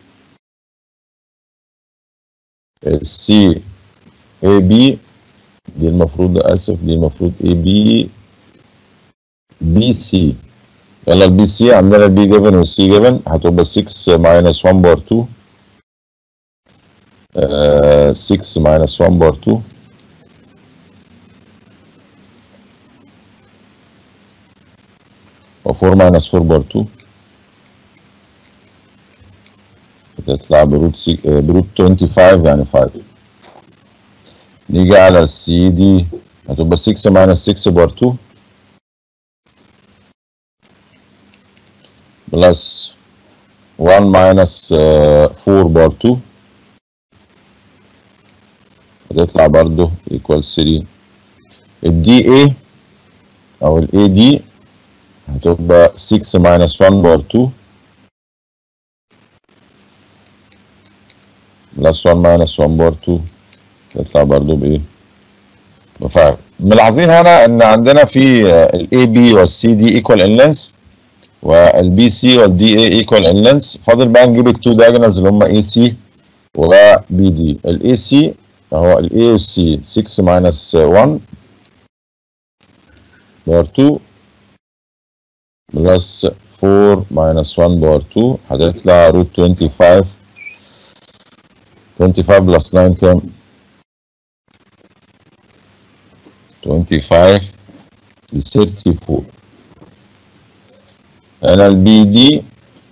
السي اي بي دي المفروض اسف دي المفروض اي بي بي سي يلا البي سي عندنا البي جيفن والسي جيفن هتبقى 6 ماينس 1 بار 2 آه 6 ماينس 1 بار 2 و 4 ماينس 4 بار 2 بتطلع بروت سي... آه، بروت 25 يعني 5 نيجي على السي دي هتبقى 6 ماينس 6 بار 2 بلس 1 ماينس 4 بار 2 هتطلع برضو ايكوال 3 الدي اي او الاي دي هتبقى 6 ماينس 1 بار 2 بلس 1 ماينس 1 بار 2 تطلع برضو بايه؟ بفعل ملاحظين هنا ان عندنا في الاي بي والسي دي ايكوال ان لينس والبي سي والدي اي ايكوال ان لينس فاضل بقى نجيب التو دايجونالز اللي هم اي سي وبي دي الاي سي هو الاي والسي 6 ماينس 1 بار 2 بلس 4 ماينس 1 بار 2 هتطلع روت 25 25 بلس 9 كام؟ 25 ب 34 هنا البي دي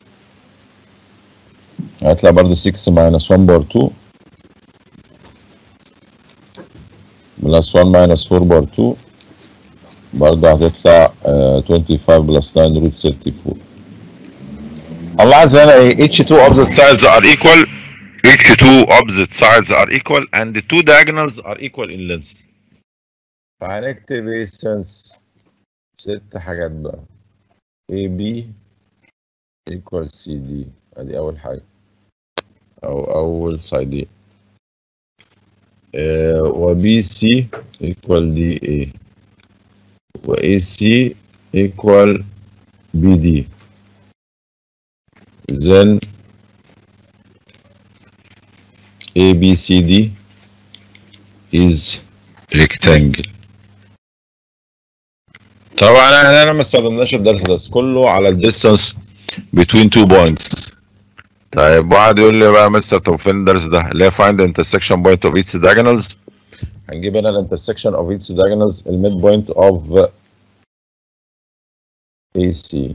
هيطلع برضه 6 ماينس 1 بار 2 بلس 1 ماينس 4 بار 2 برضه هتطلع آه 25 بلس 9 روت 34 نلاحظ هنا ايه each two opposite sides are equal each two opposite sides are equal and the two diagonals are equal in length فهنكتب ايه سنس ست حاجات بقى اي بي ايكوال سي دي ادي اول حاجة او اول سايدين آه وبي سي ايكوال دي اي واي سي ايكوال بي دي then ABCD is rectangle طبعا احنا هنا ما استخدمناش الدرس ده كله على الديستانس between two points طيب واحد يقول لي بقى مستر طب فين الدرس ده؟ اللي هي find the intersection point of each diagonals هنجيب هنا الانترسكشن اوف each diagonals الميد بوينت اوف AC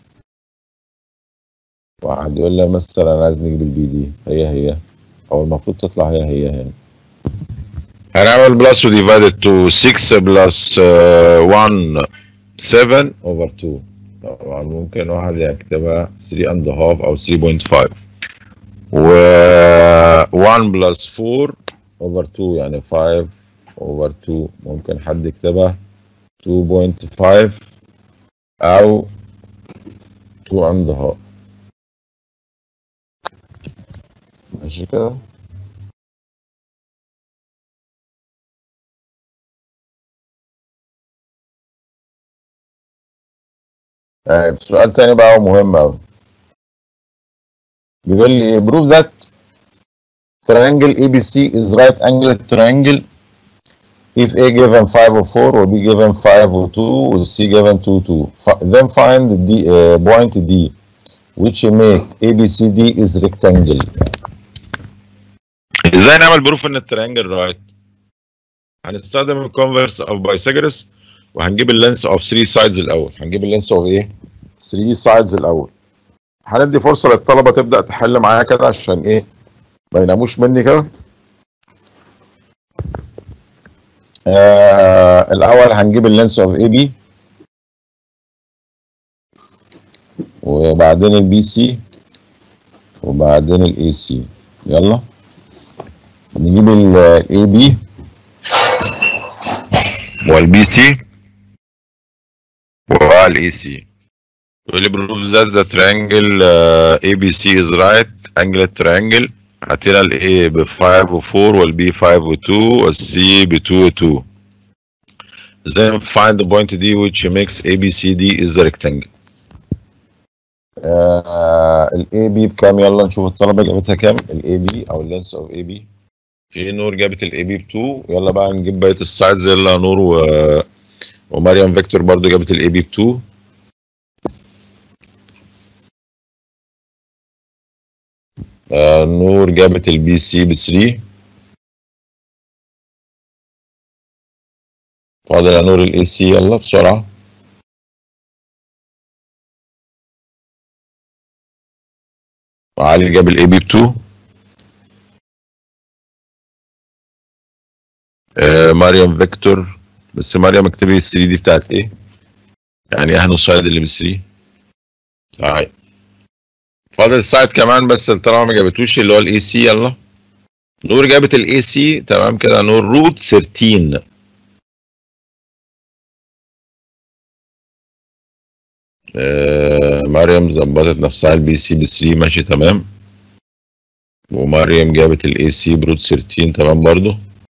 واحد يقول لي يا مستر انا عايز نجيب البي دي هي هي او المفروض تطلع هي هي هنا هنعمل بلس وديفايدد تو 6 بلس 1 7 اوفر 2 طبعا ممكن واحد يكتبها 3 اند هاف او 3.5 و 1 بلس 4 اوفر 2 يعني 5 اوفر 2 ممكن حد يكتبها 2.5 او 2 اند هاف ماشي كده طيب سؤال تاني بقى ومهم أوي بيقول لي إيه prove that triangle ABC is right angled triangle if A given 5 or 4 or B given 5 or 2 or C given 2 2 Fi- then find the D, uh, point D which make ABCD is rectangle ازاي نعمل بروف ان التريانجل رايت؟ هنستخدم الكونفرس اوف بايثاغورس وهنجيب اللينس اوف 3 سايدز الاول هنجيب اللينس اوف ايه 3 سايدز الاول هندي فرصه للطلبه تبدا تحل معايا كده عشان ايه ما يناموش مني كده آه الاول هنجيب اللينس اوف اي بي وبعدين البي سي وبعدين الاي سي يلا نجيب الاي بي والبي سي والاي سي يقول لي بروف ذات ذا تريانجل اي بي سي از رايت انجل تريانجل هاتينا الاي ب 5 و4 والبي 5 و2 والسي ب 2 و2 then find the point D which makes ABCD is the rectangle آه الاي بي بكام يلا نشوف الطلبه جابتها كام الاي بي او اللينس اوف اي بي في نور جابت الاي بي ب 2 يلا بقى نجيب بقيه السايدز يلا نور و... ومريم فيكتور برضو جابت الاي بي ب 2 آه نور جابت البي سي ب 3 فاضل يا نور الاي سي يلا بسرعه وعلي جاب الاي بي ب 2 آه مريم فيكتور بس مريم اكتبي ال 3 دي بتاعت ايه؟ يعني اهنا السايد اللي ب 3 طيب فاضل السايد كمان بس طالما ما جابتوش اللي هو الاي سي يلا نور جابت الاي سي تمام كده نور روت 13 آه مريم ظبطت نفسها البي سي ب 3 ماشي تمام ومريم جابت الاي سي بروت 13 تمام برضو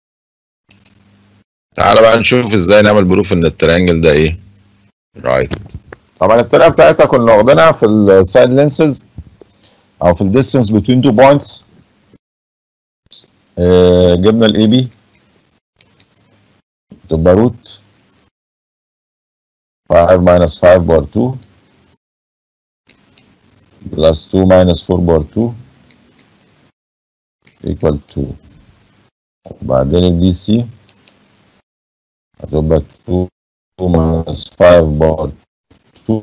تعالى بقى نشوف ازاي نعمل بروف ان التريانجل ده ايه رايت طبعا الطريقه بتاعتها كنا واخدينها في السايد لينسز او في الديستنس بين تو بوينتس جبنا الاي بي تبقى روت 5 minus 5 بار 2 plus 2 minus 4 بار 2 equal 2 بعدين البي سي هتبقى 2 minus 5 بار 2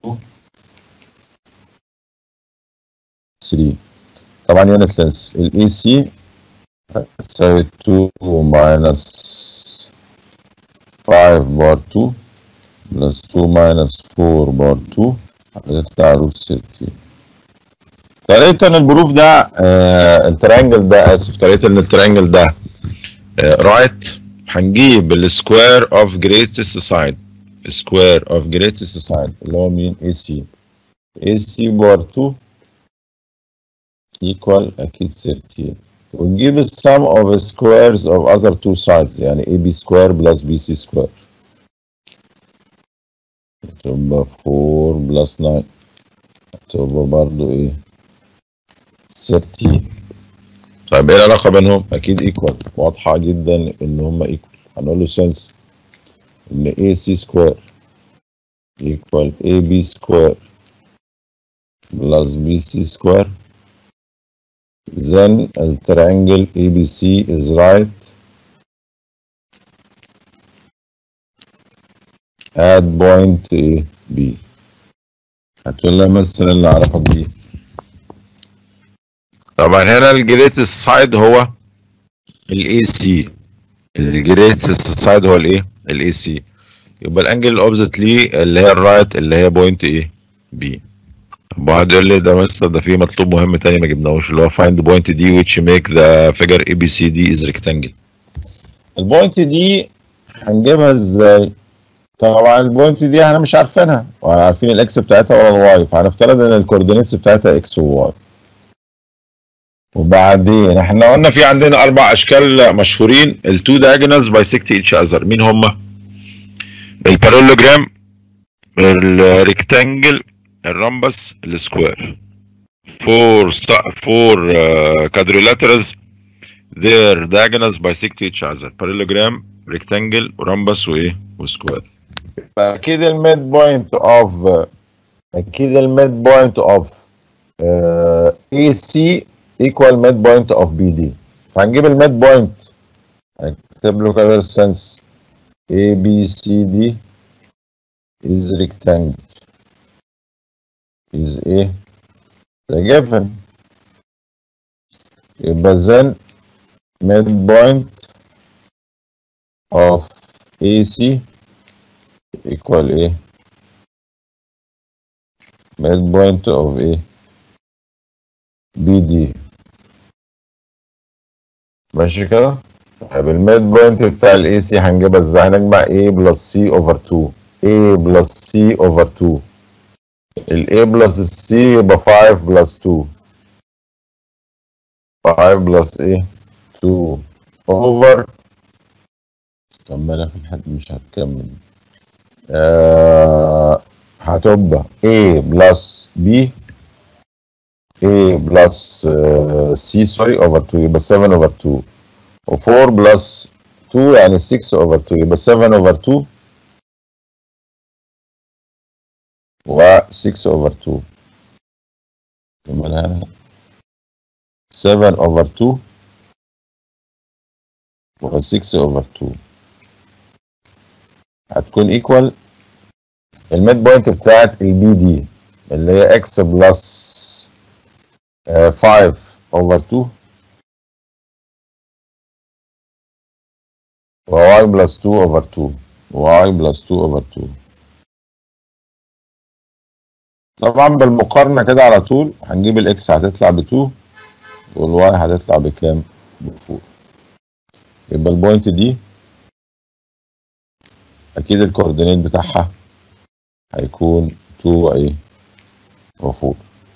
3 طبعا يونت لينس الاي سي هتساوي 2 minus 5 بار 2 بلس 2 minus 4 بار 2 هتطلع روت 60 طريقة ان البروف ده آه التريانجل ده اسف طريقة ان التريانجل ده آه رايت هنجيب السكوير اوف جريتست سايد سكوير اوف جريتست سايد اللي هو مين اي سي اي سي بار 2 equal اكيد 13 ونجيب السم of squares of other two sides يعني AB square plus BC square تبقى 4 بلس 9 تبقى برضو ايه 30 طيب ايه العلاقة بينهم؟ أكيد ايكوال واضحة جدا إن هما ايكوال هنقول له سنس إن AC سكوير equal AB سكوير plus BC سكوير then the triangle ABC is right at point A B هتقول لها مثلا اللي اعرفها دي طبعا هنا الجريتست سايد هو الاي سي الجريتست سايد هو الايه الاي سي يبقى الانجل الاوبزيت ليه اللي هي الرايت اللي هي بوينت ايه بي بعد يقول لي ده مستر ده في مطلوب مهم تاني ما جبناهوش اللي هو find the point D which make the figure ABCD is rectangle البوينت دي هنجيبها ازاي؟ طبعا البوينت دي احنا مش عارفينها ولا عارفين الاكس بتاعتها ولا الواي فهنفترض ان الكوردينيتس بتاعتها اكس وواي وبعدين احنا قلنا في عندنا اربع اشكال مشهورين التو diagonals bisect each other مين هما؟ البارالوجرام الريكتانجل الرامبس السكوير four four uh, quadrilaterals their diagonals bisect each other parallelogram rectangle ورامبس وايه وسكوير اكيد الميد بوينت اوف اكيد الميد بوينت اوف اي سي ايكوال ميد بوينت اوف بي دي فهنجيب الميد بوينت هنكتب له كده السنس A B C D is rectangle is A the given يبقى then midpoint of AC equal A midpoint of A BD ماشي كده طيب الميد بوينت بتاع الاي سي هنجيبها ازاي هنجمع A بلس C over 2 A بلس C over 2 ال A بلس C يبقى 5 بلس 2 5 بلس ايه 2 over كملها في الحد مش هتكمل آه هتبقى A بلس B A بلس C سوري over 2 يبقى 7 over 2 و4 بلس 2 يعني 6 اوفر 2 يبقى 7 اوفر 2 و 6 اوفر 2 يبقى هنا 7 اوفر 2 و 6 اوفر 2 هتكون ايكوال الميد بوينت بتاعت البي دي اللي هي اكس بلس 5 اوفر 2 و y بلس 2 اوفر 2 و y بلس 2 اوفر 2 طبعا بالمقارنة كده على طول هنجيب الاكس هتطلع ب 2 والواي هتطلع بكام؟ ب 4 يبقى البوينت دي اكيد الكوردينيت بتاعها هيكون 2 وايه و4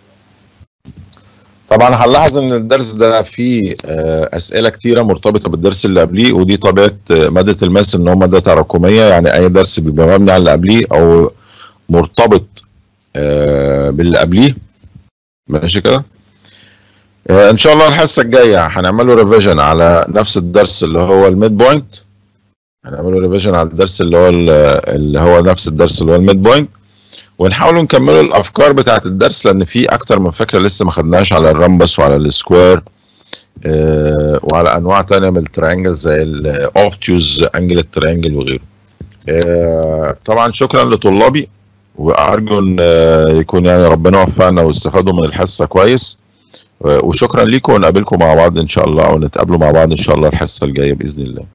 طبعا هنلاحظ ان الدرس ده فيه اسئله كتيره مرتبطه بالدرس اللي قبليه ودي طبيعه ماده الماس ان هو ماده تراكميه يعني اي درس بيبقى مبني على اللي قبليه او مرتبط باللي قبليه ماشي كده ان شاء الله الحصه الجايه هنعمله ريفيجن على نفس الدرس اللي هو الميد بوينت هنعمله ريفيجن على الدرس اللي هو اللي هو نفس الدرس اللي هو الميد بوينت ونحاول نكمل الافكار بتاعه الدرس لان في اكتر من فكره لسه ما خدناش على الرامبس وعلى السكوير آه وعلى انواع تانية من التريانجل زي الاوبتيوز انجل التريانجل وغيره آه طبعا شكرا لطلابي وارجو ان يكون يعني ربنا وفقنا واستفادوا من الحصه كويس وشكرا لكم ونقابلكم مع بعض ان شاء الله ونتقابلوا مع بعض ان شاء الله الحصه الجايه باذن الله